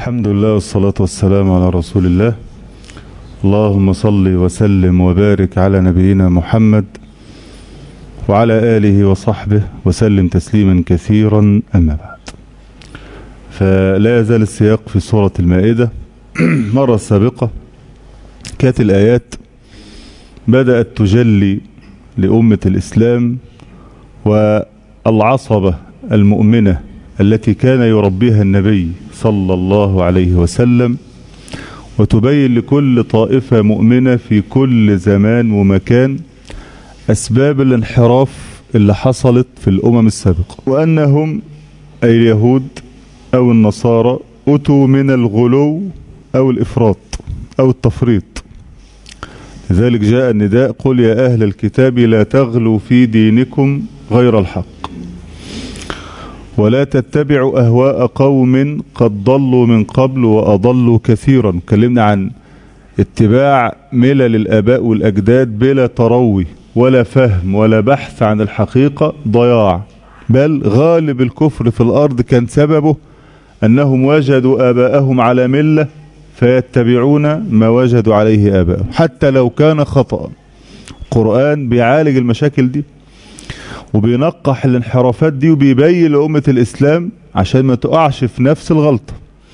الحمد لله والصلاة والسلام على رسول الله اللهم صل وسلم وبارك على نبينا محمد وعلى آله وصحبه وسلم تسليما كثيرا أما بعد فلا يزال السياق في سورة المائدة مرة سابقة كانت الآيات بدأت تجلي لأمة الإسلام والعصبة المؤمنة التي كان يربيها النبي صلى الله عليه وسلم وتبين لكل طائفة مؤمنة في كل زمان ومكان أسباب الانحراف اللي حصلت في الأمم السابقة وأنهم أي اليهود أو النصارى أتوا من الغلو أو الإفراط أو التفريط لذلك جاء النداء قل يا أهل الكتاب لا تغلوا في دينكم غير الحق ولا تتبعوا أهواء قوم قد ضلوا من قبل وأضلوا كثيرا كلمنا عن اتباع ملل الآباء والأجداد بلا تروي ولا فهم ولا بحث عن الحقيقة ضياع بل غالب الكفر في الأرض كان سببه أنهم وجدوا آباءهم على ملة فيتبعون ما وجدوا عليه آباءهم حتى لو كان خطأ القرآن بيعالج المشاكل دي وبينقح الانحرافات دي وبيبين لأمة الإسلام عشان ما تقعش في نفس الغلطة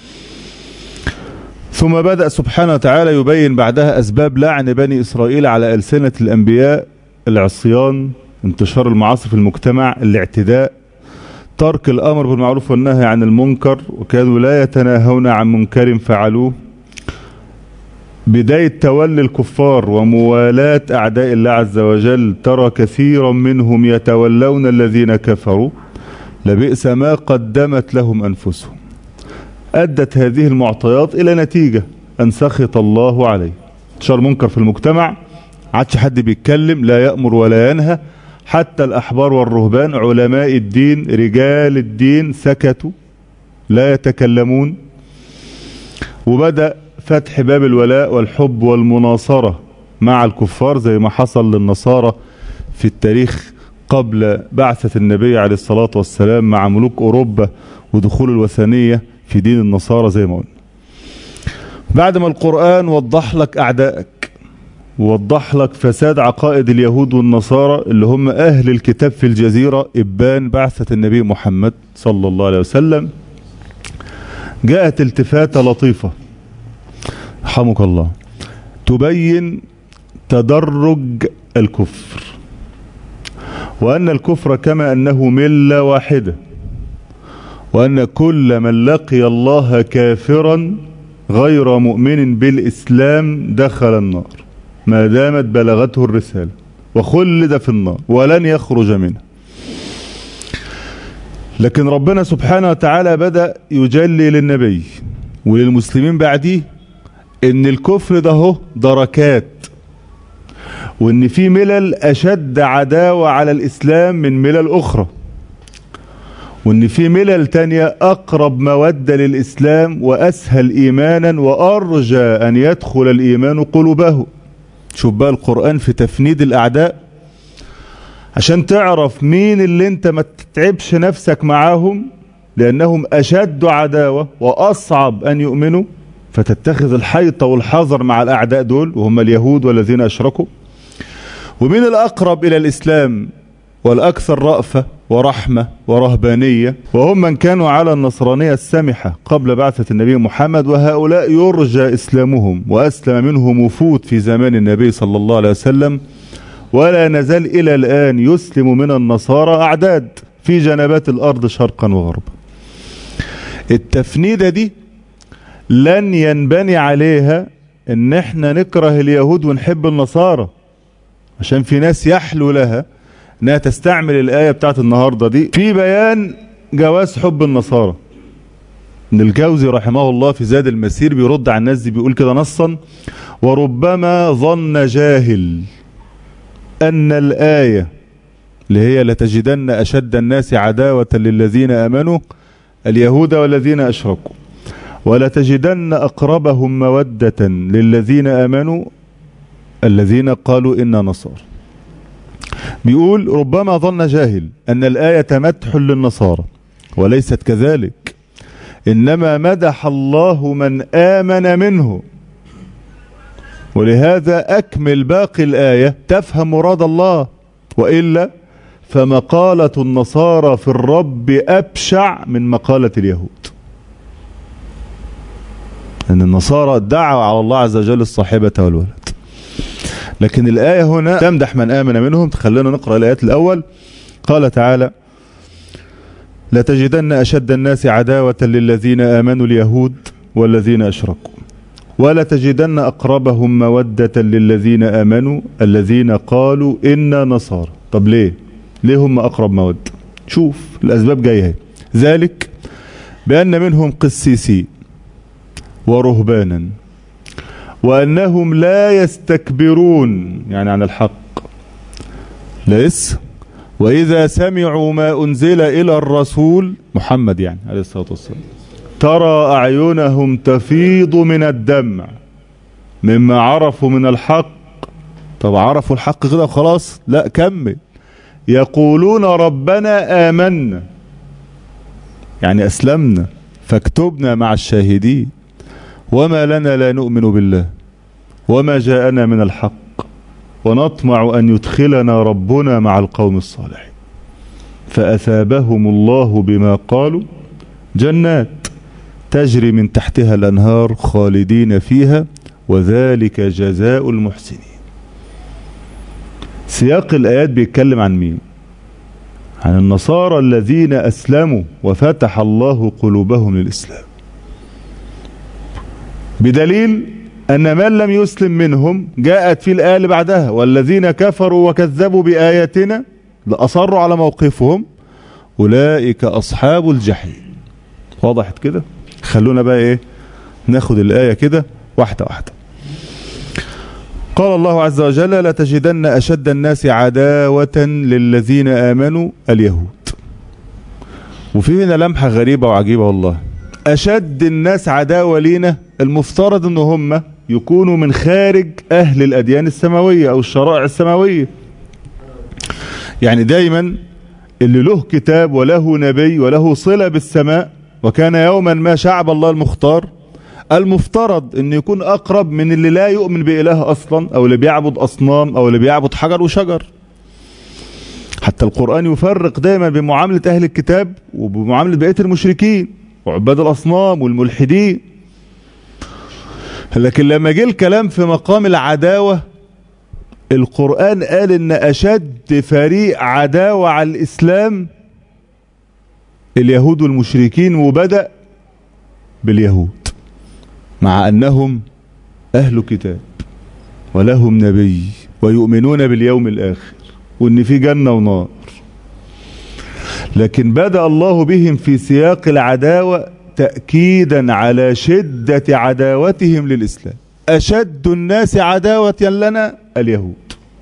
ثم بدأ سبحانه وتعالى يبين بعدها أسباب لعن بني إسرائيل على ألسنة الأنبياء العصيان انتشار المعاصي في المجتمع الاعتداء ترك الأمر بالمعروف والنهي عن المنكر وكانوا لا يتناهون عن منكر فعلوه بداية تولي الكفار وموالاة أعداء الله عز وجل ترى كثيرا منهم يتولون الذين كفروا لبئس ما قدمت لهم أنفسهم أدت هذه المعطيات إلى نتيجة أن سخط الله عليه انتشار منكر في المجتمع عادش حد بيتكلم لا يأمر ولا ينهى حتى الأحبار والرهبان علماء الدين رجال الدين سكتوا لا يتكلمون وبدأ فتح باب الولاء والحب والمناصرة مع الكفار زي ما حصل للنصارى في التاريخ قبل بعثة النبي عليه الصلاة والسلام مع ملوك أوروبا ودخول الوثنية في دين النصارى زي ما قلنا بعد ما القرآن وضح لك أعدائك ووضح لك فساد عقائد اليهود والنصارى اللي هم أهل الكتاب في الجزيرة إبان بعثة النبي محمد صلى الله عليه وسلم جاءت التفاتة لطيفة رحمك الله تبين تدرج الكفر وأن الكفر كما أنه ملة واحدة وأن كل من لقي الله كافرا غير مؤمن بالإسلام دخل النار ما دامت بلغته الرسالة وخلد في النار ولن يخرج منها لكن ربنا سبحانه وتعالى بدأ يجلي للنبي وللمسلمين بعديه ان الكفر ده هو دركات وان في ملل اشد عداوة على الاسلام من ملل اخرى وان في ملل تانية اقرب مودة للاسلام واسهل ايمانا وارجى ان يدخل الايمان قلوبه شوف بقى القرآن في تفنيد الاعداء عشان تعرف مين اللي انت ما تتعبش نفسك معاهم لانهم اشد عداوة واصعب ان يؤمنوا فتتخذ الحيطة والحذر مع الأعداء دول وهم اليهود والذين أشركوا ومن الأقرب إلى الإسلام والأكثر رأفة ورحمة ورهبانية وهم من كانوا على النصرانية السمحة قبل بعثة النبي محمد وهؤلاء يرجى إسلامهم وأسلم منهم وفود في زمان النبي صلى الله عليه وسلم ولا نزال إلى الآن يسلم من النصارى أعداد في جنبات الأرض شرقا وغربا التفنيدة دي لن ينبني عليها ان احنا نكره اليهود ونحب النصارى عشان في ناس يحلو لها انها تستعمل الايه بتاعت النهارده دي في بيان جواز حب النصارى ان الجوزي رحمه الله في زاد المسير بيرد على الناس دي بيقول كده نصا وربما ظن جاهل ان الايه اللي هي لتجدن اشد الناس عداوه للذين امنوا اليهود والذين اشركوا ولتجدن أقربهم مودة للذين آمنوا الذين قالوا إنا نصارى بيقول ربما ظن جاهل أن الآية مدح للنصارى وليست كذلك إنما مدح الله من آمن منه ولهذا أكمل باقي الآية تفهم مراد الله وإلا فمقالة النصارى في الرب أبشع من مقالة اليهود أن النصارى ادعوا على الله عز وجل الصاحبة والولد لكن الآية هنا تمدح من آمن منهم تخلينا نقرأ الآيات الأول قال تعالى لتجدن أشد الناس عداوة للذين آمنوا اليهود والذين أشركوا ولتجدن أقربهم مودة للذين آمنوا الذين قالوا إنا نصارى طب ليه ليه هم أقرب مودة شوف الأسباب جاية ذلك بأن منهم قسيسين ورهبانا وأنهم لا يستكبرون يعني عن الحق لسه وإذا سمعوا ما أنزل إلى الرسول محمد يعني عليه الصلاة والسلام ترى أعينهم تفيض من الدمع مما عرفوا من الحق طب عرفوا الحق كده خلاص لا كمل يقولون ربنا آمنا يعني أسلمنا فاكتبنا مع الشاهدين وما لنا لا نؤمن بالله وما جاءنا من الحق ونطمع أن يدخلنا ربنا مع القوم الصالحين فأثابهم الله بما قالوا جنات تجري من تحتها الأنهار خالدين فيها وذلك جزاء المحسنين سياق الآيات بيتكلم عن مين عن النصارى الذين أسلموا وفتح الله قلوبهم للإسلام بدليل أن من لم يسلم منهم جاءت في الآية اللي بعدها والذين كفروا وكذبوا بآياتنا لأصروا على موقفهم أولئك أصحاب الجحيم وضحت كده خلونا بقى إيه ناخد الآية كده واحدة واحدة قال الله عز وجل لتجدن أشد الناس عداوة للذين آمنوا اليهود وفي هنا لمحة غريبة وعجيبة والله أشد الناس عداوة لينا المفترض ان هم يكونوا من خارج أهل الأديان السماوية أو الشرائع السماوية يعني دايما اللي له كتاب وله نبي وله صلة بالسماء وكان يوما ما شعب الله المختار المفترض ان يكون اقرب من اللي لا يؤمن بإله اصلا او اللي بيعبد اصنام او اللي بيعبد حجر وشجر حتى القرآن يفرق دايما بمعاملة اهل الكتاب وبمعاملة بقية المشركين وعباد الاصنام والملحدين لكن لما جه الكلام في مقام العداوة القرآن قال ان اشد فريق عداوة على الاسلام اليهود والمشركين وبدأ باليهود مع أنهم أهل كتاب ولهم نبي ويؤمنون باليوم الآخر وإن في جنة ونار لكن بدأ الله بهم في سياق العداوة تأكيدا على شدة عداوتهم للإسلام أشد الناس عداوة لنا اليهود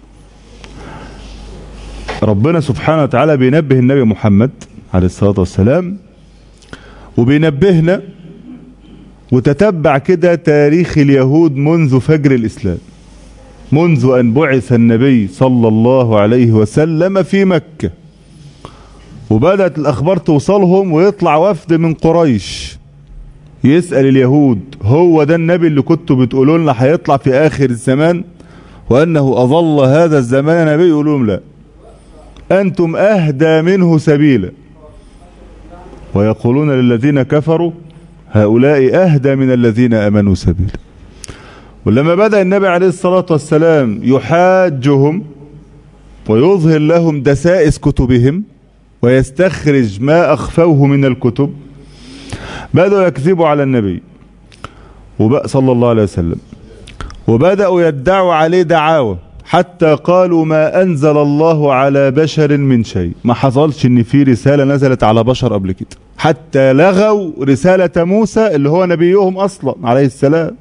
ربنا سبحانه وتعالى بينبه النبي محمد عليه الصلاة والسلام وبينبهنا وتتبع كده تاريخ اليهود منذ فجر الإسلام منذ أن بعث النبي صلى الله عليه وسلم في مكة وبدأت الأخبار توصلهم ويطلع وفد من قريش يسأل اليهود هو ده النبي اللي كنتوا بتقولوا لنا هيطلع في آخر الزمان وأنه أظل هذا الزمان نبي يقولوا لهم لا أنتم أهدى منه سبيلا ويقولون للذين كفروا هؤلاء أهدى من الذين أمنوا سبيلا ولما بدأ النبي عليه الصلاة والسلام يحاجهم ويظهر لهم دسائس كتبهم ويستخرج ما أخفوه من الكتب بدأوا يكذبوا على النبي صلى الله عليه وسلم وبدأوا يدعوا عليه دعاوى حتى قالوا ما أنزل الله على بشر من شيء ما حصلش ان في رسالة نزلت على بشر قبل كده حتى لغوا رسالة موسى اللي هو نبيهم أصلا عليه السلام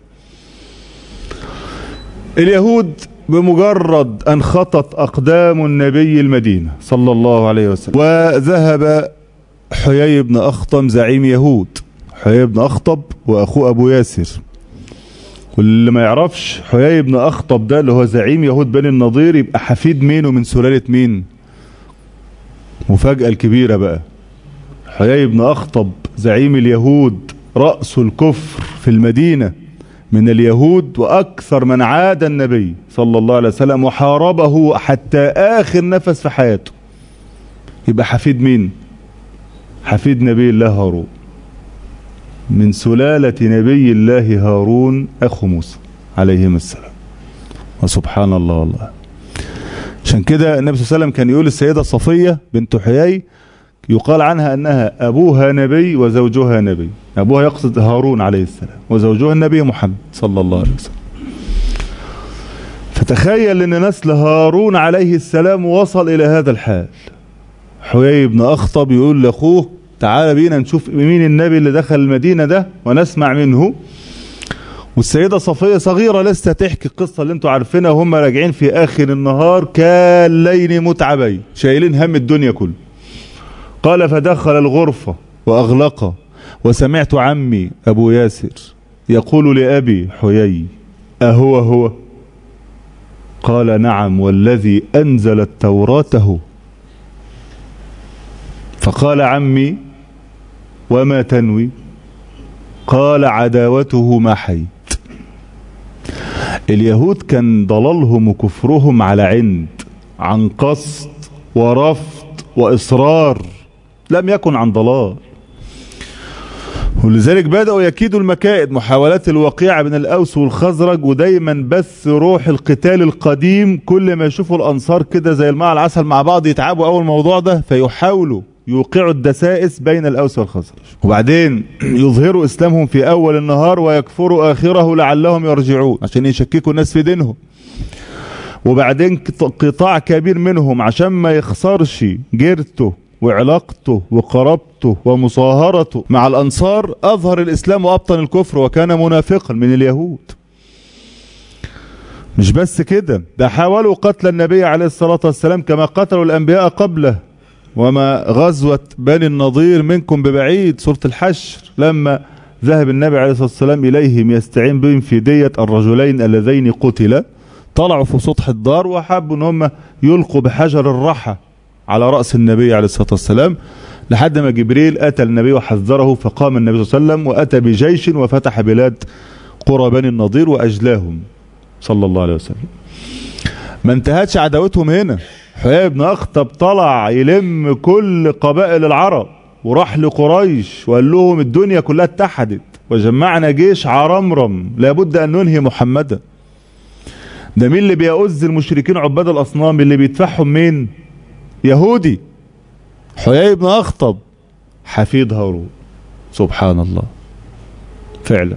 اليهود بمجرد أن خطت أقدام النبي المدينة صلى الله عليه وسلم وذهب حيي بن أخطم زعيم يهود حيي بن أخطب وأخوه أبو ياسر واللي ما يعرفش حيي بن أخطب ده اللي هو زعيم يهود بني النضير يبقى حفيد مين ومن سلالة مين مفاجأة الكبيرة بقى حيي بن أخطب زعيم اليهود رأس الكفر في المدينة من اليهود وأكثر من عاد النبي صلى الله عليه وسلم وحاربه حتى آخر نفس في حياته يبقى حفيد مين حفيد نبي الله هارون من سلالة نبي الله هارون أخو موسى عليهما السلام وسبحان الله والله عشان كده النبي صلى الله عليه وسلم كان يقول السيدة صفية بنت حيي يقال عنها أنها أبوها نبي وزوجها نبي أبوها يقصد هارون عليه السلام وزوجها النبي محمد صلى الله عليه وسلم فتخيل أن نسل هارون عليه السلام وصل إلى هذا الحال حيي بن أخطب يقول لأخوه تعال بينا نشوف مين النبي اللي دخل المدينة ده ونسمع منه والسيدة صفية صغيرة لسه تحكي القصة اللي انتوا عارفينها وهم راجعين في آخر النهار كالليل متعبين شايلين هم الدنيا كله قال فدخل الغرفة وأغلق وسمعت عمي أبو ياسر يقول لأبي حيي أهو هو قال نعم والذي أنزل التوراة هو فقال عمي وما تنوي قال عداوته ما حيت اليهود كان ضلالهم وكفرهم على عند عن قصد ورفض وإصرار لم يكن عن ضلال ولذلك بدأوا يكيدوا المكائد محاولات الوقيعة بين الأوس والخزرج ودايما بث روح القتال القديم كل ما يشوفوا الأنصار كده زي الماء العسل مع بعض يتعبوا أول الموضوع ده فيحاولوا يوقعوا الدسائس بين الأوس والخزرج وبعدين يظهروا إسلامهم في أول النهار ويكفروا آخره لعلهم يرجعون عشان يشككوا الناس في دينهم وبعدين قطاع كبير منهم عشان ما يخسرش جيرته وعلاقته وقرابته ومصاهرته مع الأنصار أظهر الإسلام وأبطن الكفر وكان منافقا من اليهود مش بس كده ده حاولوا قتل النبي عليه الصلاة والسلام كما قتلوا الأنبياء قبله وما غزوة بني النضير منكم ببعيد سورة الحشر لما ذهب النبي عليه الصلاة والسلام إليهم يستعين بهم في دية الرجلين اللذين قتلا طلعوا في سطح الدار وحبوا ان هم يلقوا بحجر الرحى على رأس النبي عليه الصلاة والسلام لحد ما جبريل أتى النبي وحذره فقام النبي صلى الله عليه وسلم وأتى بجيش وفتح بلاد قرى بني النضير وأجلاهم صلى الله عليه وسلم ما انتهتش عداوتهم هنا حيي بن أخطب طلع يلم كل قبائل العرب وراح لقريش وقال لهم الدنيا كلها اتحدت وجمعنا جيش عرمرم لابد أن ننهي محمدا ده مين اللي بيؤذ المشركين عباد الأصنام اللي بيدفعهم مين يهودي حيي بن أخطب حفيد هارون سبحان الله فعلا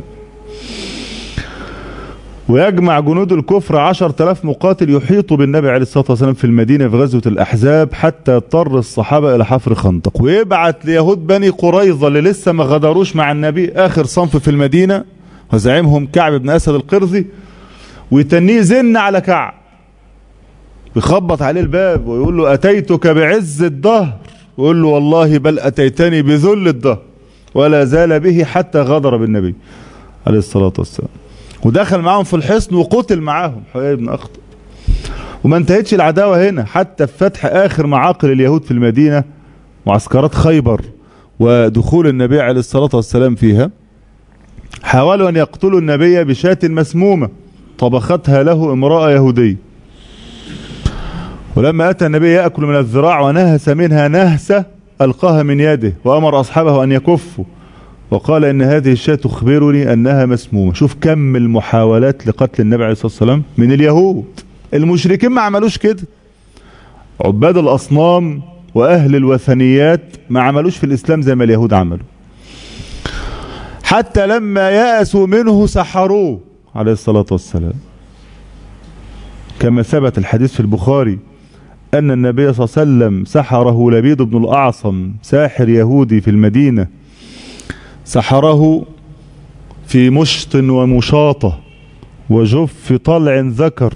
ويجمع جنود الكفر عشر تلاف مقاتل يحيطوا بالنبي عليه الصلاة والسلام في المدينة في غزوة الأحزاب حتى اضطر الصحابة إلى حفر خندق ويبعت ليهود بني قريظة اللي لسه ما غدروش مع النبي آخر صنف في المدينة وزعيمهم كعب بن أسد القرظي ويتنيه زن على كعب يخبط عليه الباب ويقول له أتيتك بعز الظهر يقول له والله بل أتيتني بذل الظهر ولا زال به حتى غدر بالنبي عليه الصلاة والسلام ودخل معاهم في الحصن وقتل معاهم حيي بن أخطب وما انتهتش العداوة هنا حتى في فتح آخر معاقل اليهود في المدينة معسكرات خيبر ودخول النبي عليه الصلاة والسلام فيها حاولوا أن يقتلوا النبي بشاة مسمومة طبختها له امرأة يهودية ولما أتى النبي يأكل من الذراع ونهس منها نهسة ألقاها من يده وأمر أصحابه أن يكفوا وقال إن هذه الشاة تخبرني أنها مسمومة شوف كم المحاولات لقتل النبي عليه الصلاة والسلام من اليهود المشركين ما عملوش كده عباد الأصنام وأهل الوثنيات ما عملوش في الإسلام زي ما اليهود عملوا حتى لما يأسوا منه سحروه عليه الصلاة والسلام كما ثبت الحديث في البخاري أن النبي صلى الله عليه وسلم سحره لبيد بن الأعصم ساحر يهودي في المدينة سحره في مشط ومشاطة وجف طلع ذكر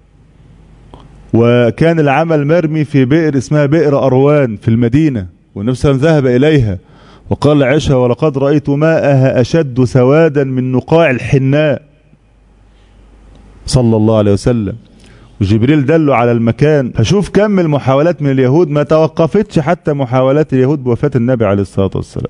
وكان العمل مرمي في بئر اسمها بئر أروان في المدينة والنبي صلى الله عليه وسلم ذهب إليها وقال لعائشة ولقد رأيت ماءها أشد سوادا من نقاع الحناء صلى الله عليه وسلم وجبريل دله على المكان فشوف كم المحاولات من اليهود ما توقفتش حتى محاولات اليهود بوفاة النبي عليه الصلاة والسلام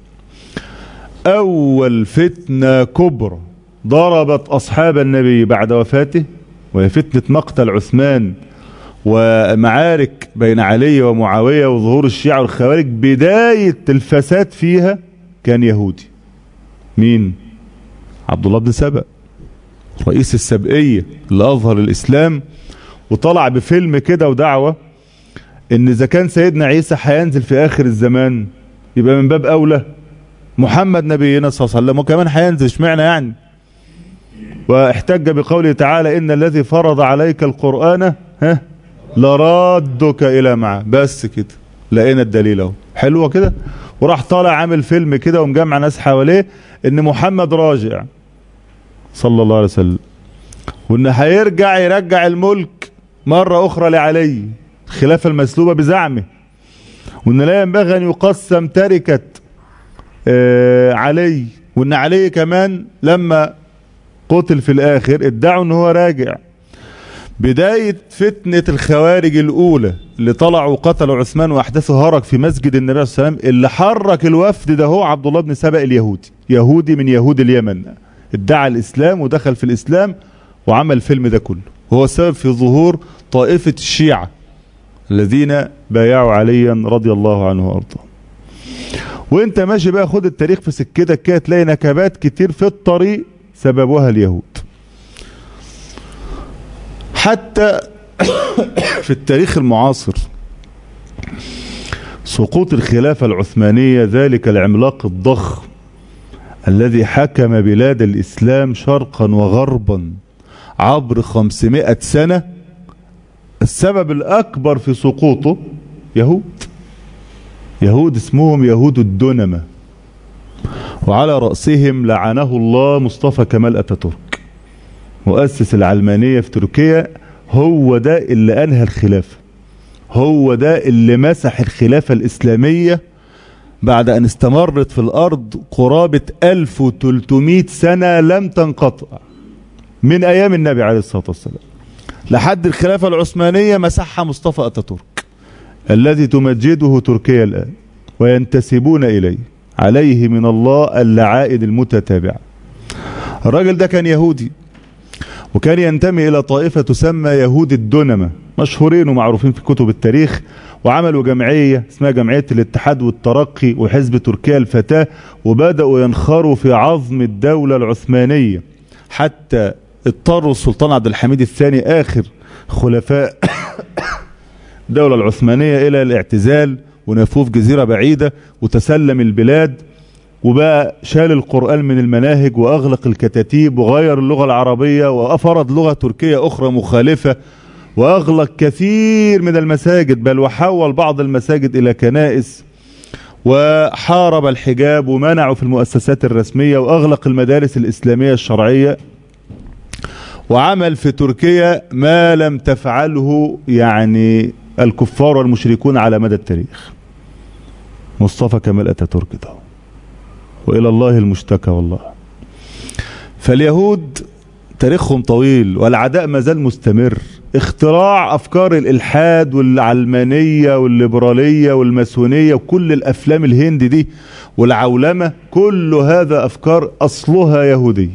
أول فتنة كبرى ضربت أصحاب النبي بعد وفاته وهي فتنة مقتل عثمان ومعارك بين علي ومعاوية وظهور الشيعة والخوارج بداية الفساد فيها كان يهودي مين عبد الله بن سبأ رئيس السبئية اللي أظهر الإسلام وطلع بفيلم كده ودعوة إن إذا كان سيدنا عيسى هينزل في آخر الزمان يبقى من باب أولى محمد نبينا صلى الله عليه وسلم وكمان هينزل اشمعنى يعني واحتج بقوله تعالى إن الذي فرض عليك القرآن ها لرادك إلى معه بس كده لقينا الدليل اهو حلوة كده وراح طالع عامل فيلم كده ومجمع ناس حواليه ان محمد راجع صلى الله عليه وسلم وان هيرجع يرجع الملك مرة اخرى لعلي الخلافة المسلوبة بزعمه وان لا ينبغي ان يقسم تركة آه علي وان علي كمان لما قتل في الاخر ادعوا ان هو راجع بداية فتنة الخوارج الأولى اللي طلعوا وقتلوا عثمان وأحدثوا هرج في مسجد النبي صلى الله عليه وسلم اللي حرك الوفد ده هو عبد الله بن سبأ اليهودي يهودي من يهود اليمن ادعى الإسلام ودخل في الإسلام وعمل الفيلم ده كله وهو السبب في ظهور طائفة الشيعة الذين بايعوا عليا رضي الله عنه وأرضاه وانت ماشي بقى خد التاريخ في سكتك كده تلاقي نكبات كتير في الطريق سببوها اليهود حتى في التاريخ المعاصر سقوط الخلافة العثمانية ذلك العملاق الضخم الذي حكم بلاد الإسلام شرقا وغربا عبر خمسمائة سنة السبب الأكبر في سقوطه يهود يهود اسمهم يهود الدنمة وعلى رأسهم لعنه الله مصطفى كمال أتاتورك مؤسس العلمانية في تركيا هو ده اللي أنهى الخلافة هو ده اللي مسح الخلافة الإسلامية بعد أن استمرت في الأرض قرابة 1300 سنة لم تنقطع من أيام النبي عليه الصلاة والسلام لحد الخلافة العثمانية مسحها مصطفى أتاتورك الذي تمجده تركيا الآن وينتسبون إليه عليه من الله اللعائد المتتابعة الراجل ده كان يهودي وكان ينتمي إلى طائفة تسمى يهود الدنمة مشهورين ومعروفين في كتب التاريخ وعملوا جمعية اسمها جمعية الاتحاد والترقي وحزب تركيا الفتاة وبدأوا ينخروا في عظم الدولة العثمانية حتى اضطروا السلطان عبد الحميد الثاني آخر خلفاء الدولة العثمانية إلى الاعتزال ونفوه في جزيرة بعيدة وتسلم البلاد وبقى شال القرآن من المناهج وأغلق الكتاتيب وغير اللغة العربية وأفرض لغة تركية أخرى مخالفة وأغلق كثير من المساجد بل وحول بعض المساجد إلى كنائس وحارب الحجاب ومنعوا في المؤسسات الرسمية وأغلق المدارس الإسلامية الشرعية وعمل في تركيا ما لم تفعله يعني الكفار والمشركون على مدى التاريخ مصطفى كمال أتاتورك ده وإلى الله المشتكى والله فاليهود تاريخهم طويل والعداء ما زال مستمر اختراع أفكار الإلحاد والعلمانية والليبرالية والماسونية وكل الأفلام الهند دي والعولمة كل هذا أفكار أصلها يهودي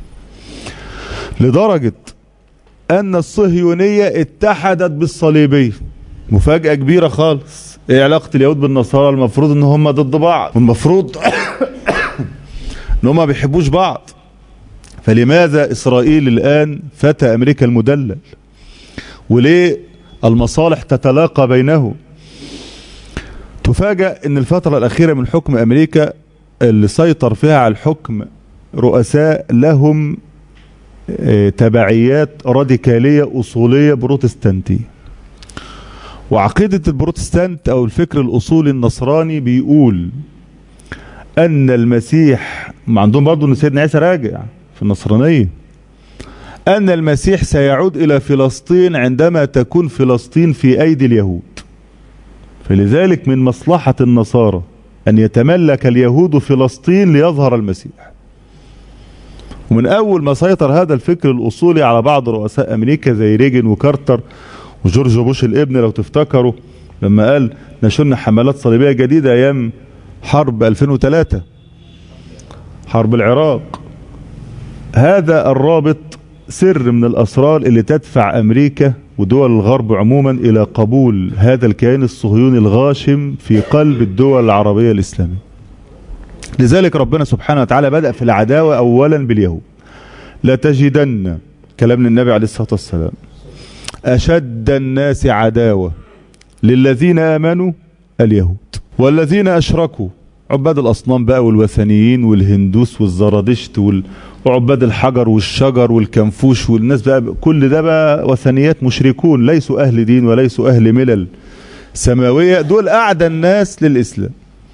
لدرجة أن الصهيونية اتحدت بالصليبية مفاجأة كبيرة خالص ايه علاقة اليهود بالنصارى المفروض ان هم ضد بعض والمفروض ان هم ما بيحبوش بعض فلماذا اسرائيل الان فتى امريكا المدلل وليه المصالح تتلاقى بينه تفاجأ ان الفترة الاخيرة من حكم امريكا اللي سيطر فيها على الحكم رؤساء لهم تبعيات راديكالية اصولية بروتستانتية وعقيدة البروتستانت او الفكر الاصولي النصراني بيقول ان المسيح ما عندهم برضو ان سيدنا عيسى راجع في النصرانية ان المسيح سيعود الى فلسطين عندما تكون فلسطين في ايدي اليهود فلذلك من مصلحة النصارى ان يتملك اليهود فلسطين ليظهر المسيح ومن أول ما سيطر هذا الفكر الأصولي على بعض رؤساء أمريكا زي ريجن وكارتر وجورج بوش الابن لو تفتكروا لما قال نشرنا حملات صليبية جديدة أيام حرب 2003 حرب العراق هذا الرابط سر من الأسرار اللي تدفع أمريكا ودول الغرب عموما إلى قبول هذا الكيان الصهيوني الغاشم في قلب الدول العربية الإسلامية لذلك ربنا سبحانه وتعالى بدأ في العداوة أولا باليهود لتجدن كلام للنبي عليه الصلاة والسلام أشد الناس عداوة للذين آمنوا اليهود والذين أشركوا عباد الأصنام بقى والوثنيين والهندوس والزرادشت وال... وعباد الحجر والشجر والكنفوش والناس بقى كل ده بقى وثنيات مشركون ليسوا أهل دين وليسوا أهل ملل سماوية دول أعدى الناس للإسلام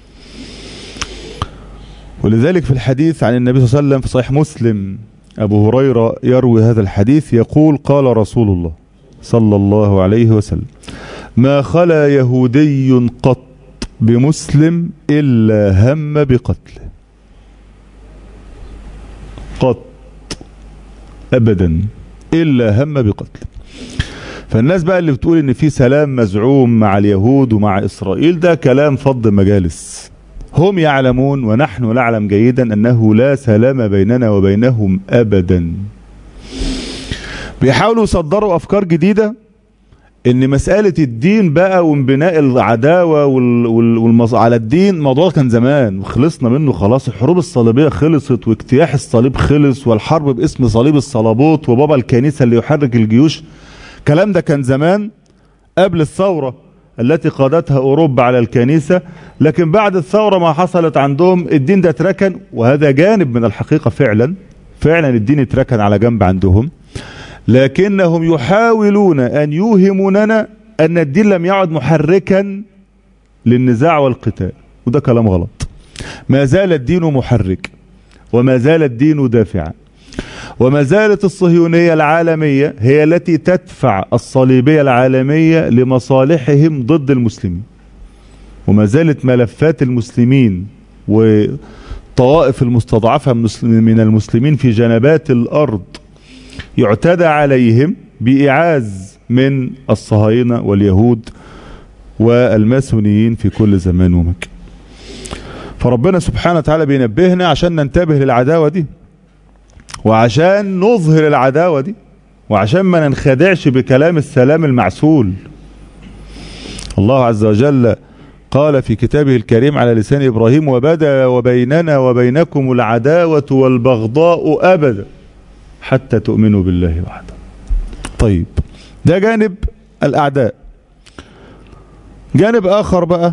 ولذلك في الحديث عن النبي صلى الله عليه وسلم في صحيح مسلم أبو هريرة يروي هذا الحديث يقول قال رسول الله صلى الله عليه وسلم ما خلا يهودي قط بمسلم إلا هم بقتله قط أبدا إلا هم بقتله فالناس بقى اللي بتقول ان في سلام مزعوم مع اليهود ومع اسرائيل ده كلام فض مجالس هم يعلمون ونحن نعلم جيدا انه لا سلام بيننا وبينهم ابدا بيحاولوا يصدروا افكار جديده ان مسألة الدين بقى وانبناء العداوة وال... وال... والمص... على الدين الموضوع كان زمان وخلصنا منه خلاص الحروب الصليبية خلصت واجتياح الصليب خلص والحرب باسم صليب الصليبوت وبابا الكنيسة اللي يحرك الجيوش الكلام ده كان زمان قبل الثورة التي قادتها أوروبا على الكنيسة لكن بعد الثورة ما حصلت عندهم الدين ده اتركن وهذا جانب من الحقيقة فعلا فعلا الدين اتركن على جنب عندهم لكنهم يحاولون أن يوهموننا أن الدين لم يعد محركا للنزاع والقتال وده كلام غلط ما زال الدين محرك وما زال الدين دافعا وما زالت الصهيونية العالمية هي التي تدفع الصليبية العالمية لمصالحهم ضد المسلمين وما زالت ملفات المسلمين وطوائف المستضعفة من المسلمين في جنبات الأرض يعتدى عليهم بإعاز من الصهاينة واليهود والماسونيين في كل زمان ومكان فربنا سبحانه وتعالى بينبهنا عشان ننتبه للعداوة دي وعشان نظهر العداوة دي وعشان ما ننخدعش بكلام السلام المعسول الله عز وجل قال في كتابه الكريم على لسان إبراهيم وبدا وبيننا وبينكم العداوة والبغضاء أبدا حتى تؤمنوا بالله وحده طيب ده جانب الأعداء جانب آخر بقى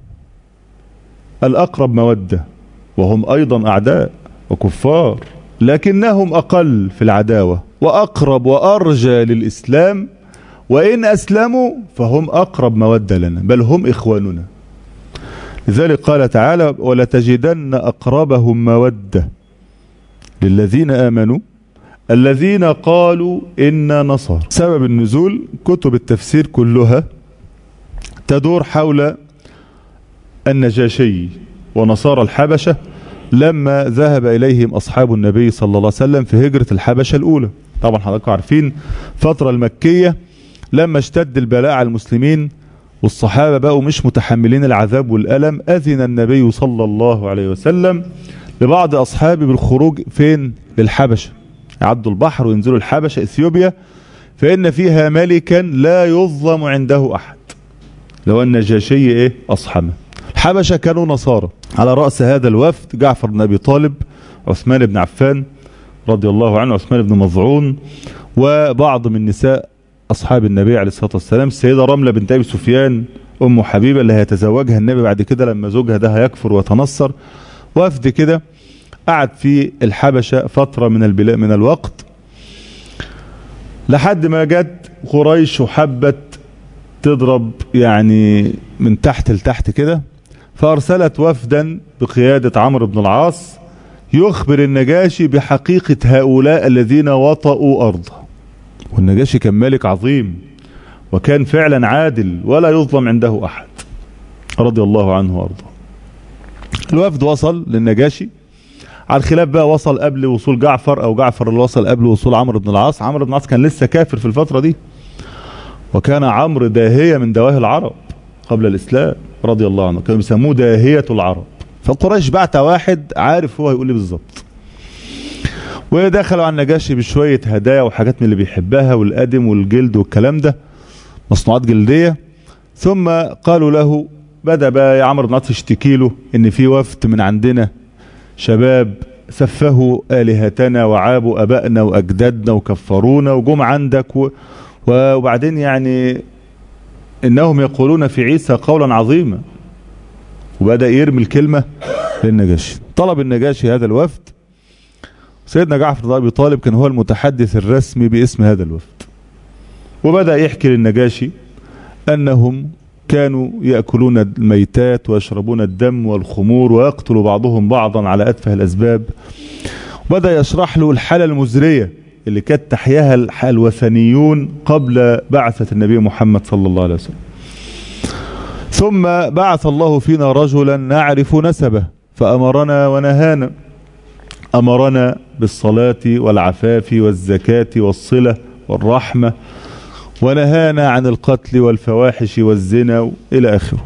الأقرب مودة وهم أيضا أعداء وكفار لكنهم أقل في العداوة وأقرب وأرجى للإسلام وإن أسلموا فهم أقرب مودة لنا بل هم إخواننا لذلك قال تعالى ولتجدن أقربهم مودة للذين آمنوا الذين قالوا إنا نصارى سبب النزول كتب التفسير كلها تدور حول النجاشي ونصارى الحبشة لما ذهب إليهم أصحاب النبي صلى الله عليه وسلم في هجرة الحبشة الأولى طبعا حضراتكم عارفين فترة المكية لما اشتد البلاء على المسلمين والصحابة بقوا مش متحملين العذاب والألم أذن النبي صلى الله عليه وسلم لبعض أصحابه بالخروج فين للحبشة يعدوا البحر وينزلوا الحبشة إثيوبيا فإن فيها ملكا لا يظلم عنده أحد لو النجاشي إيه أصحمه الحبشة كانوا نصارى على رأس هذا الوفد جعفر بن أبي طالب عثمان بن عفان رضي الله عنه عثمان بن مظعون وبعض من نساء أصحاب النبي عليه الصلاة والسلام السيدة رملة بنت أبي سفيان أم حبيبة اللي هيتزوجها النبي بعد كده لما زوجها ده هيكفر ويتنصر وفد كده قعد في الحبشة فترة من البلاء من الوقت لحد ما جت قريش وحبت تضرب يعني من تحت لتحت كده فأرسلت وفدا بقيادة عمرو بن العاص يخبر النجاشي بحقيقة هؤلاء الذين وطئوا أرضه والنجاشي كان ملك عظيم وكان فعلا عادل ولا يظلم عنده أحد رضي الله عنه وأرضاه الوفد وصل للنجاشي على الخلاف بقى وصل قبل وصول جعفر او جعفر اللي وصل قبل وصول عمرو بن العاص عمرو بن العاص كان لسه كافر في الفترة دي وكان عمرو داهية من دواهي العرب قبل الاسلام رضي الله عنه كانوا بيسموه داهية العرب فقريش بعت واحد عارف هو هيقول لي بالظبط ودخلوا على النجاشي بشوية هدايا وحاجات من اللي بيحبها والقدم والجلد والكلام ده مصنوعات جلدية ثم قالوا له بدأ بقى يا عمرو بن العاص يشتكي له ان في وفد من عندنا شباب سفهوا آلهتنا وعابوا أبائنا وأجدادنا وكفرونا وجم عندك و... وبعدين يعني إنهم يقولون في عيسى قولا عظيما وبدأ يرمي الكلمة للنجاشي طلب النجاشي هذا الوفد سيدنا جعفر بن أبي طالب كان هو المتحدث الرسمي باسم هذا الوفد وبدأ يحكي للنجاشي أنهم كانوا يأكلون الميتات ويشربون الدم والخمور ويقتل بعضهم بعضا على أتفه الأسباب بدأ يشرح له الحالة المزرية اللي كانت تحياها الوثنيون قبل بعثة النبي محمد صلى الله عليه وسلم ثم بعث الله فينا رجلا نعرف نسبه فأمرنا ونهانا أمرنا بالصلاة والعفاف والزكاة والصلة والرحمة ونهانا عن القتل والفواحش والزنا إلى آخره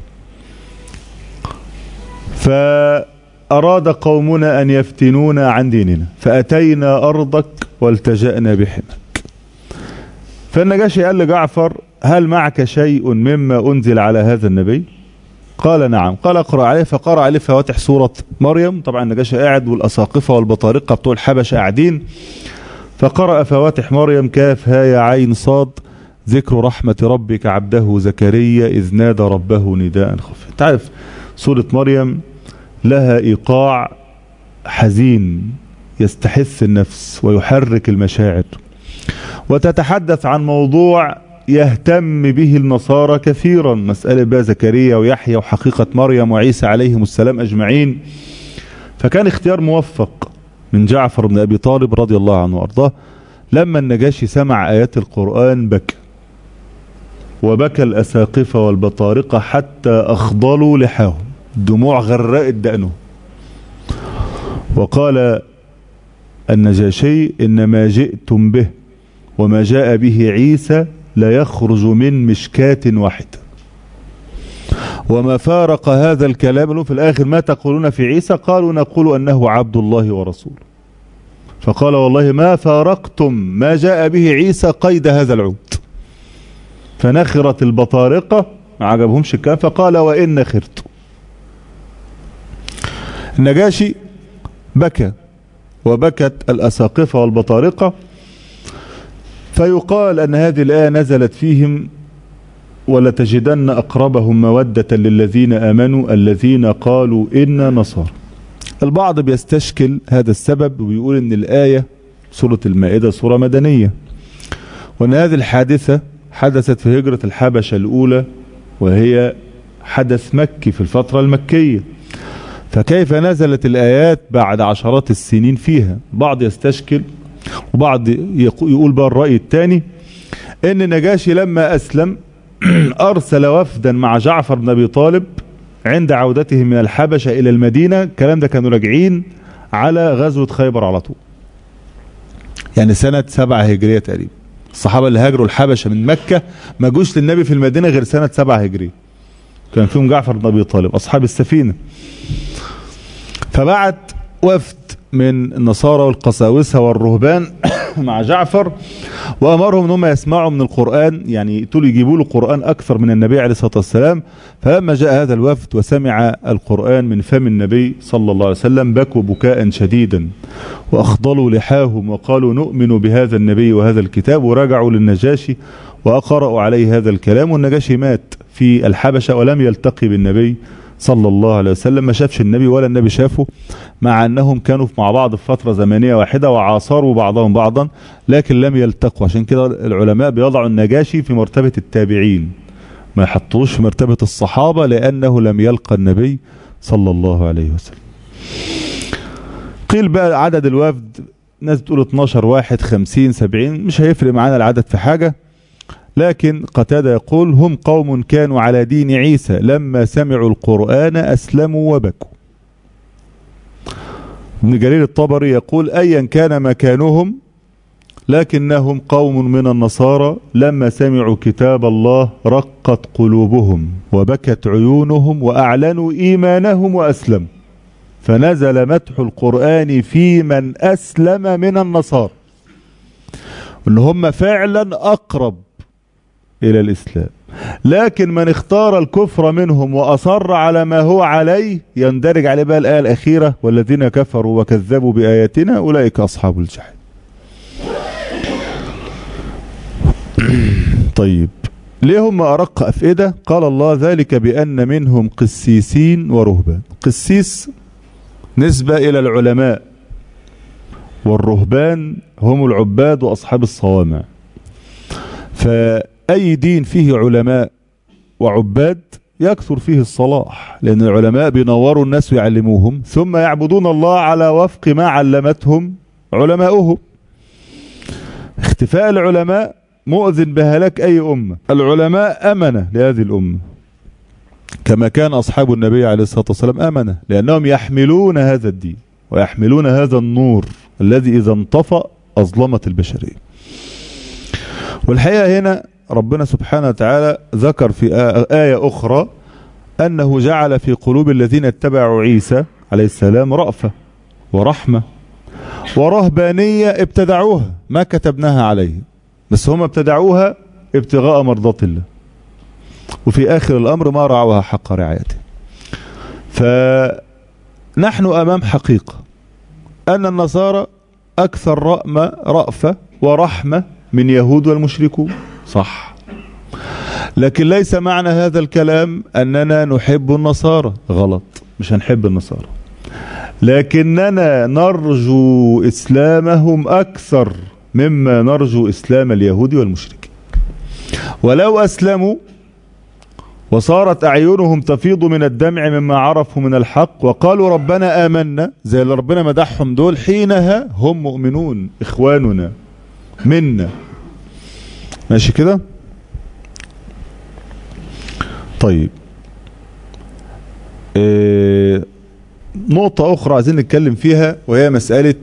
فأراد قومنا أن يفتنونا عن ديننا فأتينا أرضك والتجأنا بحمك فالنجاشي قال لجعفر هل معك شيء مما أنزل على هذا النبي قال نعم قال اقرأ عليه فقرأ عليه فواتح سورة مريم طبعا النجاشي قاعد والأساقفة والبطارقة بتوع الحبشة قاعدين فقرأ فواتح مريم كاف هاي عين صاد ذكر رحمة ربك عبده زكريا إذ نادى ربه نداء خفيا تعرف سورة مريم لها إيقاع حزين يستحث النفس ويحرك المشاعر وتتحدث عن موضوع يهتم به النصارى كثيرا مسألة بقى زكريا ويحيى وحقيقة مريم وعيسى عليهم السلام أجمعين فكان اختيار موفق من جعفر بن أبي طالب رضي الله عنه وأرضاه لما النجاشي سمع آيات القرآن بكى وبكى الأساقفة والبطارقة حتى أخضلوا لحاهم دموع غرقت دقنه وقال النجاشي إن ما جئتم به وما جاء به عيسى لا يخرج من مشكاة واحدة وما فارق هذا الكلام له في الآخر ما تقولون في عيسى قالوا نقول أنه عبد الله ورسوله فقال والله ما فارقتم ما جاء به عيسى قيد هذا العود فنخرت البطارقة ما عجبهمش الكلام فقال وإن نخرت النجاشي بكى وبكت الأساقفة والبطارقة فيقال أن هذه الآية نزلت فيهم ولتجدن أقربهم مودة للذين آمنوا الذين قالوا إنا نصارى البعض بيستشكل هذا السبب ويقول أن الآية سورة المائدة سورة مدنية وأن هذه الحادثة حدثت في هجرة الحبشة الأولى وهي حدث مكي في الفترة المكية فكيف نزلت الآيات بعد عشرات السنين فيها بعض يستشكل وبعض يقول بقى الرأي الثاني ان نجاشي لما أسلم أرسل وفدا مع جعفر بن أبي طالب عند عودتهم من الحبشة إلى المدينة الكلام ده كانوا راجعين على غزوة خيبر على طول يعني سنة سبعة هجرية تقريبا الصحابة اللي هاجروا الحبشة من مكة ما جوش للنبي في المدينة غير سنة سبعة هجرية كان فيهم جعفر بن أبي طالب أصحاب السفينة فبعت وفد من النصارى والقساوسة والرهبان مع جعفر وأمرهم أنهم يسمعوا من القرآن يعني يقولوا يجيبوا له قرآن أكثر من النبي عليه الصلاة والسلام فلما جاء هذا الوفد وسمع القرآن من فم النبي صلى الله عليه وسلم بكوا بكاء شديدا وأخضلوا لحاهم وقالوا نؤمن بهذا النبي وهذا الكتاب ورجعوا للنجاشي وأقرأوا عليه هذا الكلام والنجاشي مات في الحبشة ولم يلتقي بالنبي صلى الله عليه وسلم ما شافش النبي ولا النبي شافه مع أنهم كانوا مع بعض في فترة زمنية واحدة وعاصروا بعضهم بعضا لكن لم يلتقوا عشان كده العلماء بيضعوا النجاشي في مرتبة التابعين ما يحطوش في مرتبة الصحابة لأنه لم يلقى النبي صلى الله عليه وسلم قيل بقى عدد الوفد ناس بتقول 12 واحد 50 70 مش هيفرق معانا العدد في حاجة لكن قتادة يقول هم قوم كانوا على دين عيسى لما سمعوا القرآن أسلموا وبكوا ابن جرير الطبري يقول أيا كان مكانهم لكنهم قوم من النصارى لما سمعوا كتاب الله رقت قلوبهم وبكت عيونهم وأعلنوا إيمانهم وأسلموا فنزل مدح القرآن في من أسلم من النصارى ان هم فعلا اقرب الى الاسلام لكن من اختار الكفر منهم واصر على ما هو عليه يندرج عليه بقى الايه الاخيره والذين كفروا وكذبوا باياتنا اولئك اصحاب الجحيم طيب ليه هم ارق افئده قال الله ذلك بان منهم قسيسين ورهبان قسيس نسبه الى العلماء والرهبان هم العباد واصحاب الصوامع فاي دين فيه علماء وعباد يكثر فيه الصلاح لان العلماء بينوروا الناس ويعلموهم ثم يعبدون الله على وفق ما علمتهم علماؤهم اختفاء العلماء مؤذن بهلاك اي امه العلماء امنه لهذه الامه كما كان اصحاب النبي عليه الصلاه والسلام امنه لانهم يحملون هذا الدين ويحملون هذا النور الذي إذا انطفأ أظلمت البشرية والحقيقة هنا ربنا سبحانه وتعالى ذكر في آية أخرى أنه جعل في قلوب الذين اتبعوا عيسى عليه السلام رأفة ورحمة ورهبانية ابتدعوها ما كتبناها عليه بس هم ابتدعوها ابتغاء مرضات الله وفي آخر الأمر ما رعوها حق رعايته فنحن أمام حقيقة أن النصارى أكثر رأمة رأفة ورحمة من يهود والمشركون صح لكن ليس معنى هذا الكلام أننا نحب النصارى غلط مش هنحب النصارى لكننا نرجو إسلامهم أكثر مما نرجو إسلام اليهود والمشركين ولو أسلموا وصارت أعينهم تفيض من الدمع مما عرفوا من الحق وقالوا ربنا آمنا زي اللي ربنا مدحهم دول حينها هم مؤمنون إخواننا منا ماشي كده طيب إيه نقطة أخرى عايزين نتكلم فيها وهي مسألة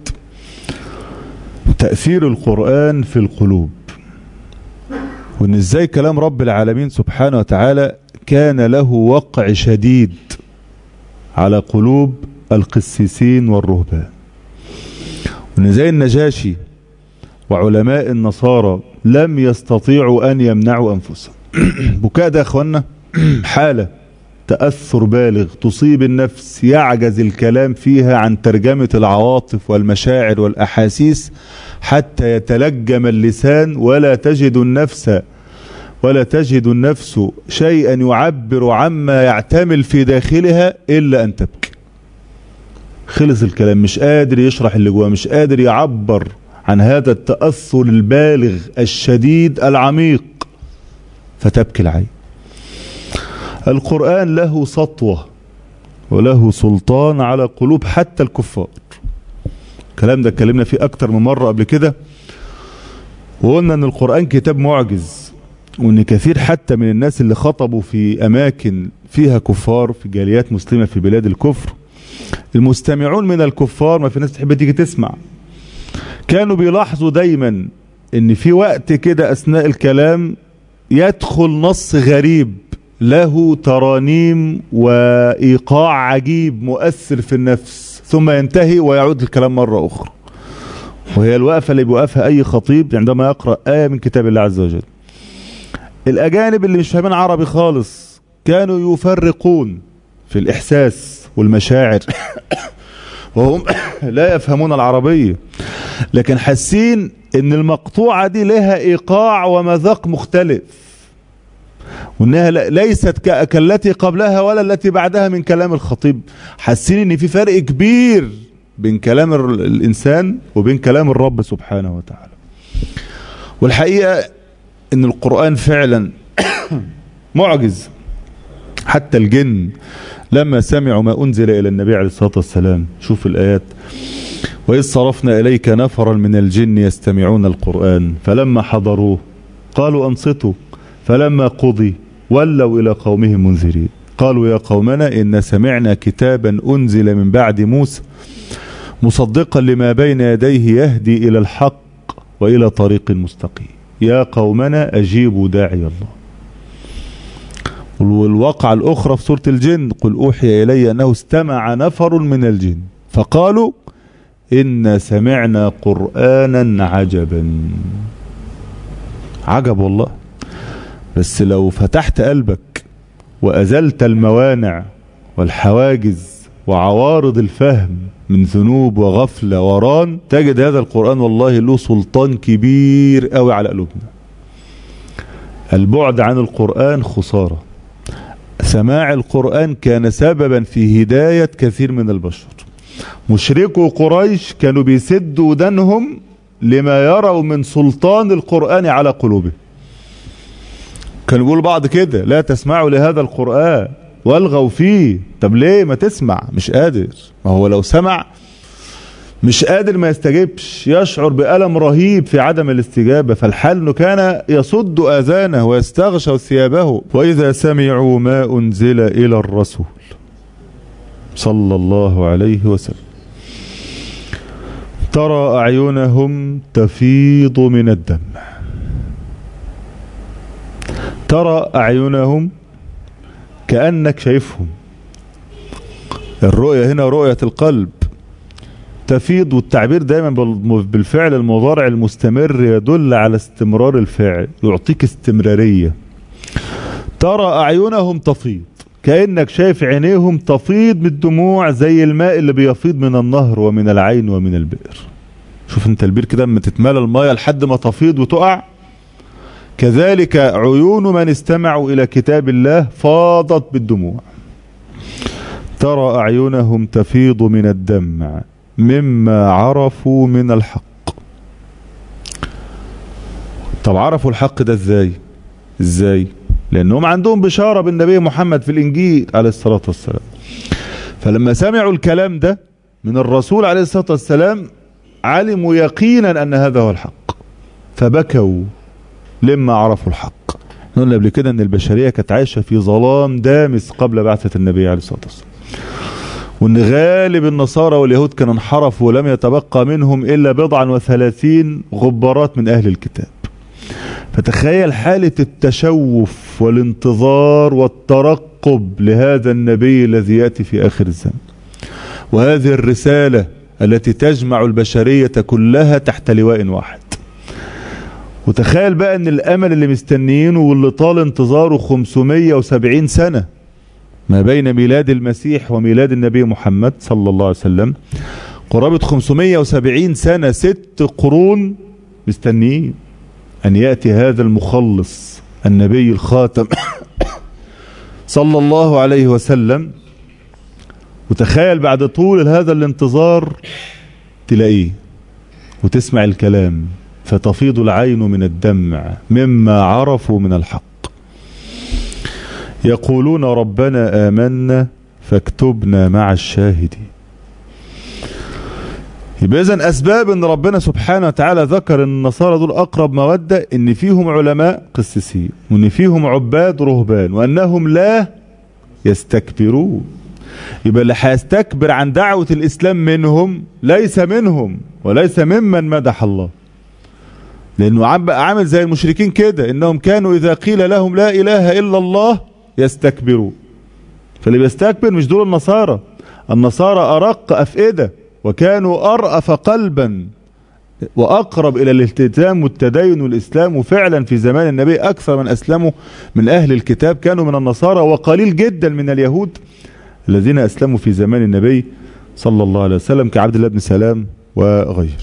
تأثير القرآن في القلوب وإن إزاي كلام رب العالمين سبحانه وتعالى كان له وقع شديد على قلوب القسيسين والرهبان وإن زي النجاشي وعلماء النصارى لم يستطيعوا أن يمنعوا أنفسهم بكاء ده أخوانا حالة تأثر بالغ تصيب النفس يعجز الكلام فيها عن ترجمة العواطف والمشاعر والأحاسيس حتى يتلجم اللسان ولا تجد النفس ولا تجد النفس شيئا يعبر عما يعتمل في داخلها إلا أن تبكي خلص الكلام مش قادر يشرح اللي جواه مش قادر يعبر عن هذا التأثر البالغ الشديد العميق فتبكي العين القرآن له سطوة وله سلطان على قلوب حتى الكفار الكلام ده اتكلمنا فيه أكتر من مرة قبل كده وقلنا أن القرآن كتاب معجز وأن كثير حتى من الناس اللي خطبوا في أماكن فيها كفار في جاليات مسلمة في بلاد الكفر المستمعون من الكفار ما في ناس تحب تيجي تسمع كانوا بيلاحظوا دايما ان في وقت كده اثناء الكلام يدخل نص غريب له ترانيم وايقاع عجيب مؤثر في النفس ثم ينتهي ويعود الكلام مرة اخرى وهي الوقفة اللي بيوقفها اي خطيب عندما يقرأ آية من كتاب الله عز وجل الاجانب اللي مش فاهمين عربي خالص كانوا يفرقون في الاحساس والمشاعر وهم لا يفهمون العربية لكن حاسين ان المقطوعة دي لها ايقاع ومذاق مختلف وانها ليست كالتي قبلها ولا التي بعدها من كلام الخطيب حاسين ان في فرق كبير بين كلام الانسان وبين كلام الرب سبحانه وتعالى والحقيقة ان القرآن فعلا معجز حتى الجن لما سمعوا ما أنزل إلى النبي عليه الصلاة والسلام شوف الآيات وإذ صرفنا إليك نفرا من الجن يستمعون القرآن فلما حضروه قالوا أنصتوا فلما قضي ولوا إلى قومهم منذرين قالوا يا قومنا إن سمعنا كتابا أنزل من بعد موسى مصدقا لما بين يديه يهدي إلى الحق وإلى طريق مستقيم يا قومنا أجيبوا داعي الله والواقع الأخرى في سورة الجن قل أوحي إلي أنه استمع نفر من الجن فقالوا إن سمعنا قرآنا عجبا عجب والله بس لو فتحت قلبك وأزلت الموانع والحواجز وعوارض الفهم من ذنوب وغفلة وران تجد هذا القرآن والله له سلطان كبير قوي على قلوبنا البعد عن القرآن خسارة سماع القرآن كان سببا في هداية كثير من البشر مشركو قريش كانوا بيسدوا ودانهم لما يروا من سلطان القرآن على قلوبهم كانوا بيقولوا بعض كده لا تسمعوا لهذا القرآن والغوا فيه طب ليه ما تسمع مش قادر ما هو لو سمع مش قادر ما يستجيبش يشعر بألم رهيب في عدم الاستجابة فالحال انه كان يصد آذانه ويستغشى ثيابه وإذا سمعوا ما أنزل إلى الرسول صلى الله عليه وسلم ترى أعينهم تفيض من الدم ترى أعينهم كأنك شايفهم الرؤية هنا رؤية القلب تفيض والتعبير دايما بالفعل المضارع المستمر يدل على استمرار الفعل يعطيك استمرارية ترى أعينهم تفيض كأنك شايف عينيهم تفيض بالدموع زي الماء اللي بيفيض من النهر ومن العين ومن البئر شوف انت البير كده لما تتملى المية لحد ما تفيض وتقع كذلك عيون من استمعوا إلى كتاب الله فاضت بالدموع ترى أعينهم تفيض من الدمع مما عرفوا من الحق طب عرفوا الحق ده ازاي ازاي لانهم عندهم بشارة بالنبي محمد في الانجيل عليه الصلاة والسلام فلما سمعوا الكلام ده من الرسول عليه الصلاة والسلام علموا يقينا ان هذا هو الحق فبكوا لما عرفوا الحق قلنا قبل كده ان البشرية كانت عايشة في ظلام دامس قبل بعثة النبي عليه الصلاة والسلام وان غالب النصارى واليهود كانوا انحرفوا ولم يتبقى منهم الا بضعا وثلاثين غبارات من اهل الكتاب فتخيل حالة التشوف والانتظار والترقب لهذا النبي الذي يأتي في آخر الزمن وهذه الرسالة التي تجمع البشرية كلها تحت لواء واحد وتخيل بقى ان الامل اللي مستنيينه واللي طال انتظاره 570 سنة ما بين ميلاد المسيح وميلاد النبي محمد صلى الله عليه وسلم قرابة 570 سنة ست قرون مستنيين أن يأتي هذا المخلص النبي الخاتم صلى الله عليه وسلم وتخيل بعد طول هذا الانتظار تلاقيه وتسمع الكلام فتفيض العين من الدمع مما عرفوا من الحق يقولون ربنا آمنا فاكتبنا مع الشاهدين يبقى اذا اسباب ان ربنا سبحانه وتعالى ذكر ان النصارى دول اقرب موده ان فيهم علماء قسيسين وان فيهم عباد رهبان وانهم لا يستكبرون يبقى اللي هيستكبر عن دعوه الاسلام منهم ليس منهم وليس ممن مدح الله لانه عامل زي المشركين كده انهم كانوا اذا قيل لهم لا اله الا الله يستكبرون فاللي بيستكبر مش دول النصارى النصارى ارق افئده وكانوا أرأف قلبا وأقرب إلى الالتزام والتدين والإسلام وفعلا في زمان النبي أكثر من أسلموا من أهل الكتاب كانوا من النصارى وقليل جدا من اليهود الذين أسلموا في زمان النبي صلى الله عليه وسلم كعبد الله بن سلام وغيره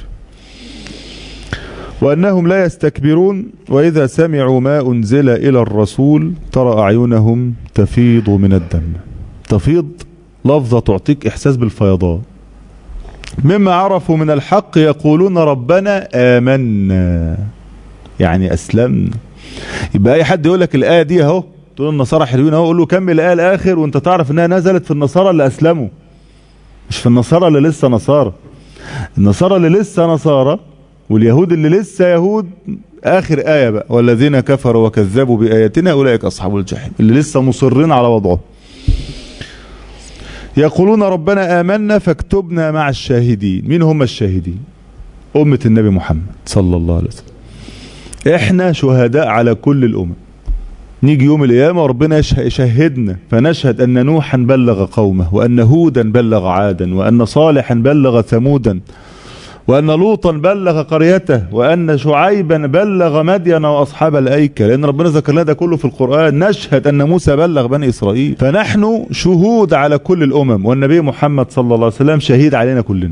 وأنهم لا يستكبرون وإذا سمعوا ما أنزل إلى الرسول ترى أعينهم تفيض من الدم تفيض لفظة تعطيك إحساس بالفيضان مما عرفوا من الحق يقولون ربنا آمنا يعني أسلمنا يبقى أي حد يقول لك الآية دي أهو تقول النصارى حلوين أهو قول له كمل الآية الآخر وأنت تعرف إنها نزلت في النصارى اللي أسلموا مش في النصارى اللي لسه نصارى النصارى اللي لسه نصارى واليهود اللي لسه يهود آخر آية بقى والذين كفروا وكذبوا بآياتنا أولئك أصحاب الجحيم اللي لسه مصرين على وضعه يقولون ربنا آمنا فاكتبنا مع الشاهدين مين هم الشاهدين أمة النبي محمد صلى الله عليه وسلم احنا شهداء على كل الأمم نيجي يوم القيامة وربنا يشهدنا فنشهد أن نوحا بلغ قومه وأن هودا بلغ عادا وأن صالحا بلغ ثمودا وأن لوطا بلغ قريته وأن شعيبا بلغ مدين وأصحاب الأيكة لأن ربنا ذكر لنا ده كله في القرآن نشهد أن موسى بلغ بني إسرائيل فنحن شهود على كل الأمم والنبي محمد صلى الله عليه وسلم شهيد علينا كلنا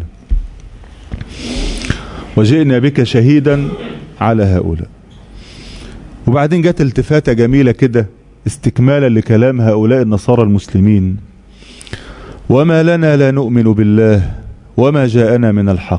وجئنا بك شهيدا على هؤلاء وبعدين جت التفاتة جميلة كده استكمالا لكلام هؤلاء النصارى المسلمين وما لنا لا نؤمن بالله وما جاءنا من الحق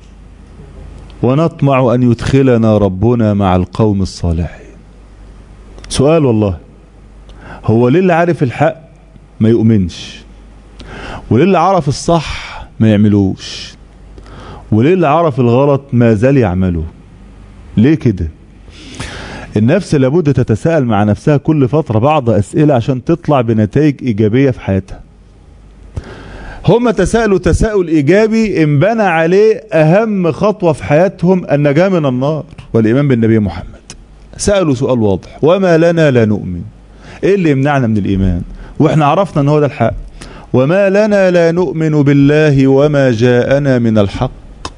ونطمع أن يدخلنا ربنا مع القوم الصالحين سؤال والله هو ليه اللي عارف الحق ما يؤمنش وليه اللي عرف الصح ما يعملوش وليه اللي عرف الغلط ما زال يعمله ليه كده النفس لابد تتساءل مع نفسها كل فترة بعض أسئلة عشان تطلع بنتائج إيجابية في حياتها هم تساءلوا تساؤل إيجابي انبنى عليه أهم خطوة في حياتهم النجاة من النار والإيمان بالنبي محمد سألوا سؤال واضح وما لنا لا نؤمن إيه اللي يمنعنا من الإيمان وإحنا عرفنا أن هو ده الحق وما لنا لا نؤمن بالله وما جاءنا من الحق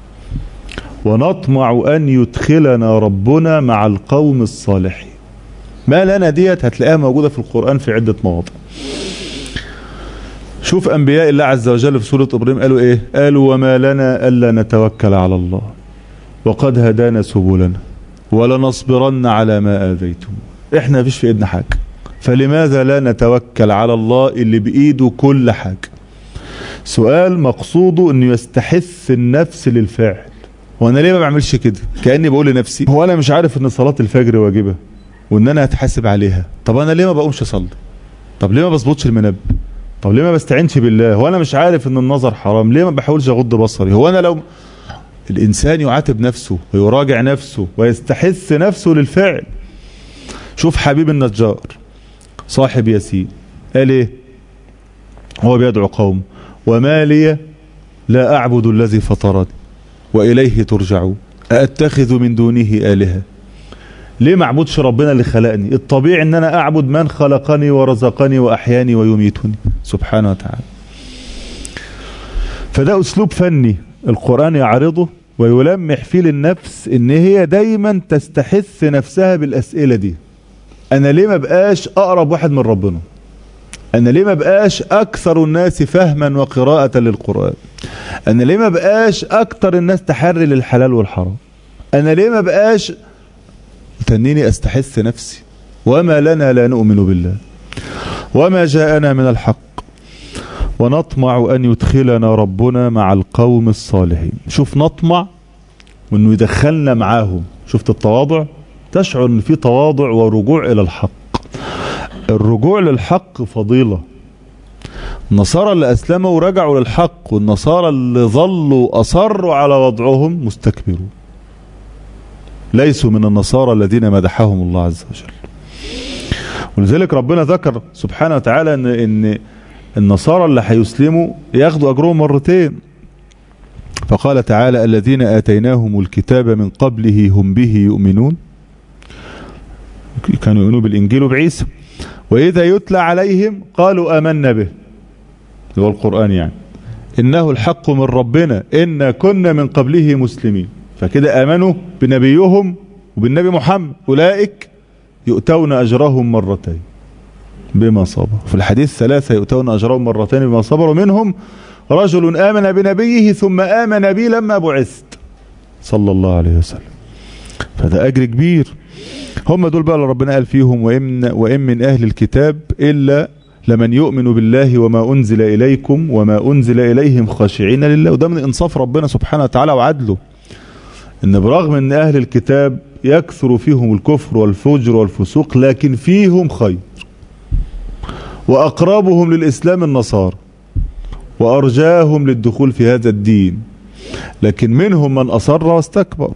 ونطمع أن يدخلنا ربنا مع القوم الصالحين ما لنا ديت هتلاقيها موجودة في القرآن في عدة مواضع شوف أنبياء الله عز وجل في سورة إبراهيم قالوا إيه قالوا وما لنا ألا نتوكل على الله وقد هدانا سبلنا ولنصبرن على ما آذيتم إحنا مفيش في إيدنا حاجة فلماذا لا نتوكل على الله اللي بإيده كل حاجة سؤال مقصوده أنه يستحث النفس للفعل وانا ليه ما بعملش كده كاني بقول لنفسي هو انا مش عارف ان صلاه الفجر واجبه وان انا هتحاسب عليها طب انا ليه ما بقومش اصلي طب ليه ما بظبطش المنبه طب ليه ما بستعينش بالله هو انا مش عارف ان النظر حرام ليه ما بحاولش اغض بصري هو انا لو الانسان يعاتب نفسه ويراجع نفسه ويستحث نفسه للفعل شوف حبيب النجار صاحب ياسين قال ايه هو بيدعو قوم وما لي لا اعبد الذي فطرني وإليه ترجعون أأتخذ من دونه آلهة ليه ما اعبدش ربنا اللي خلقني الطبيعي ان انا اعبد من خلقني ورزقني واحياني ويميتني سبحانه وتعالى فده اسلوب فني القرآن يعرضه ويلمح فيه للنفس ان هي دايما تستحث نفسها بالاسئلة دي انا ليه ما بقاش اقرب واحد من ربنا انا ليه ما بقاش اكثر الناس فهما وقراءة للقرآن انا ليه ما بقاش اكتر الناس تحري للحلال والحرام انا ليه ما بقاش تنيني استحث نفسي وما لنا لا نؤمن بالله وما جاءنا من الحق ونطمع ان يدخلنا ربنا مع القوم الصالحين شوف نطمع وانه يدخلنا معاهم شفت التواضع تشعر ان في تواضع ورجوع الى الحق الرجوع للحق فضيله النصارى اللي أسلموا ورجعوا للحق والنصارى اللي ظلوا أصروا على وضعهم مستكبرون ليسوا من النصارى الذين مدحهم الله عز وجل ولذلك ربنا ذكر سبحانه وتعالى ان, إن النصارى اللي هيسلموا ياخدوا أجرهم مرتين فقال تعالى الذين آتيناهم الكتاب من قبله هم به يؤمنون كانوا يؤمنوا بالإنجيل وبعيسى وإذا يتلى عليهم قالوا آمنا به هو القرآن يعني إنه الحق من ربنا إن كنا من قبله مسلمين فكده آمنوا بنبيهم وبالنبي محمد أولئك يؤتون أجرهم مرتين بما صبروا في الحديث ثلاثة يؤتون أجرهم مرتين بما صبروا منهم رجل آمن بنبيه ثم آمن بي لما بعثت صلى الله عليه وسلم فده أجر كبير هم دول بقى اللي ربنا قال فيهم وإن, وإن من أهل الكتاب إلا لمن يؤمن بالله وما أنزل إليكم وما أنزل إليهم خاشعين لله وده من إنصاف ربنا سبحانه وتعالى وعدله إن برغم أن أهل الكتاب يكثر فيهم الكفر والفجر والفسوق لكن فيهم خير وأقربهم للإسلام النصارى وأرجاهم للدخول في هذا الدين لكن منهم من أصر واستكبر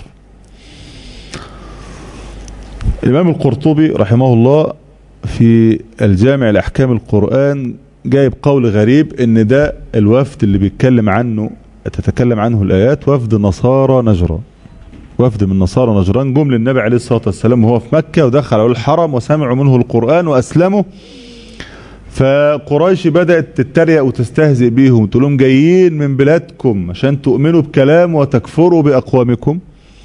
الإمام القرطبي رحمه الله في الجامع لأحكام القرآن جايب قول غريب ان ده الوفد اللي بيتكلم عنه تتكلم عنه الآيات وفد نصارى نجران وفد من نصارى نجران جم للنبي عليه الصلاة والسلام وهو في مكة ودخلوا الحرم وسمعوا منه القرآن وأسلموا فقريش بدأت تتريق وتستهزئ بيهم تقول لهم جايين من بلادكم عشان تؤمنوا بكلام وتكفروا بأقوامكم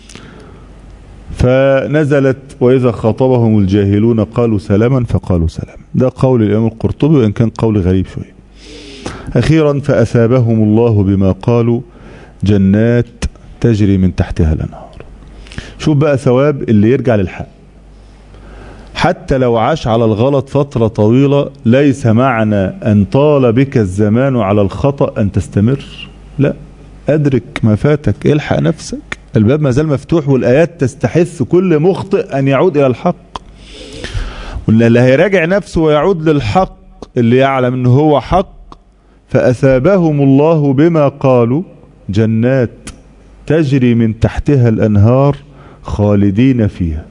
فنزلت وإذا خاطبهم الجاهلون قالوا سلاما فقالوا سلام ده قول الإمام القرطبي وإن كان قول غريب شوية أخيرا فأثابهم الله بما قالوا جنات تجري من تحتها الأنهار شوف بقى ثواب اللي يرجع للحق حتى لو عاش على الغلط فترة طويلة ليس معنى أن طال بك الزمان على الخطأ أن تستمر لا أدرك ما فاتك الحق نفسك الباب ما زال مفتوح والآيات تستحث كل مخطئ أن يعود إلى الحق واللي هيراجع نفسه ويعود للحق اللي يعلم أنه هو حق فأثابهم الله بما قالوا جنات تجري من تحتها الأنهار خالدين فيها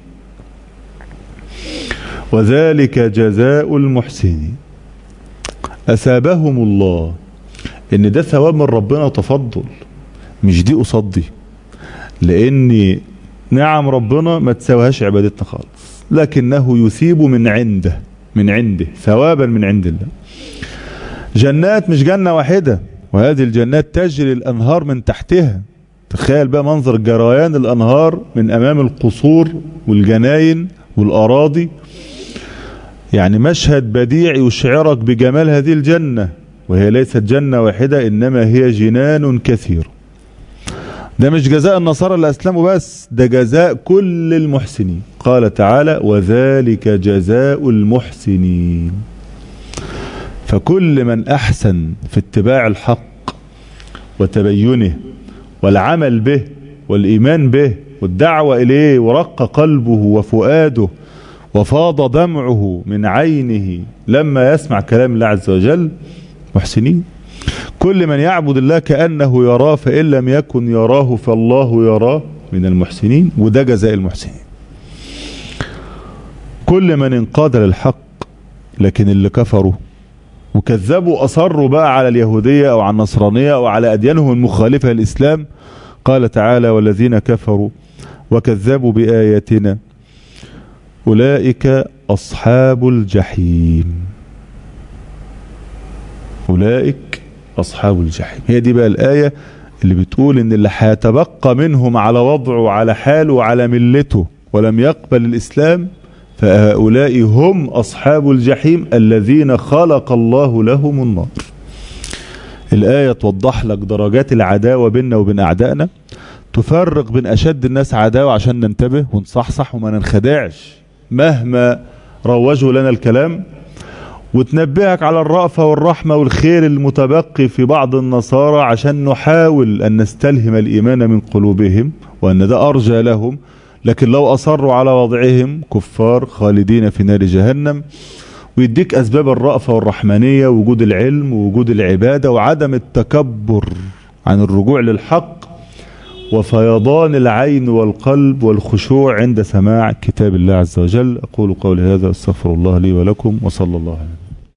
وذلك جزاء المحسنين أثابهم الله إن ده ثواب من ربنا وتفضل مش دي قصاد دي لأن نعم ربنا ما تساويهاش عبادتنا خالص لكنه يثيب من عنده من عنده ثوابا من عند الله جنات مش جنة واحدة وهذه الجنات تجري الأنهار من تحتها تخيل بقى منظر جريان الأنهار من أمام القصور والجناين والأراضي يعني مشهد بديع يشعرك بجمال هذه الجنة وهي ليست جنة واحدة إنما هي جنان كثير ده مش جزاء النصارى اللي أسلموا بس ده جزاء كل المحسنين قال تعالى وذلك جزاء المحسنين فكل من أحسن في اتباع الحق وتبينه والعمل به والإيمان به والدعوة إليه ورق قلبه وفؤاده وفاض دمعه من عينه لما يسمع كلام الله عز وجل محسنين كل من يعبد الله كأنه يراه فإن لم يكن يراه فالله يراه من المحسنين وده جزاء المحسنين كل من انقاد للحق لكن اللي كفروا وكذبوا أصروا بقى على اليهودية أو على النصرانية أو على أديانهم المخالفة للإسلام قال تعالى والذين كفروا وكذبوا بآياتنا أولئك أصحاب الجحيم أولئك أصحاب الجحيم هي دي بقى الآية اللي بتقول إن اللي هيتبقى منهم على وضعه وعلى حاله وعلى ملته ولم يقبل الإسلام فهؤلاء هم أصحاب الجحيم الذين خلق الله لهم النار الآية توضح لك درجات العداوة بيننا وبين أعدائنا تفرق بين أشد الناس عداوة عشان ننتبه ونصحصح وما ننخدعش مهما روجوا لنا الكلام وتنبهك على الرأفة والرحمة والخير المتبقي في بعض النصارى عشان نحاول أن نستلهم الإيمان من قلوبهم وأن ده أرجى لهم لكن لو أصروا على وضعهم كفار خالدين في نار جهنم ويديك أسباب الرأفة والرحمنية وجود العلم ووجود العبادة وعدم التكبر عن الرجوع للحق وفيضان العين والقلب والخشوع عند سماع كتاب الله عز وجل أقول قولي هذا استغفر الله لي ولكم وصلى الله عليه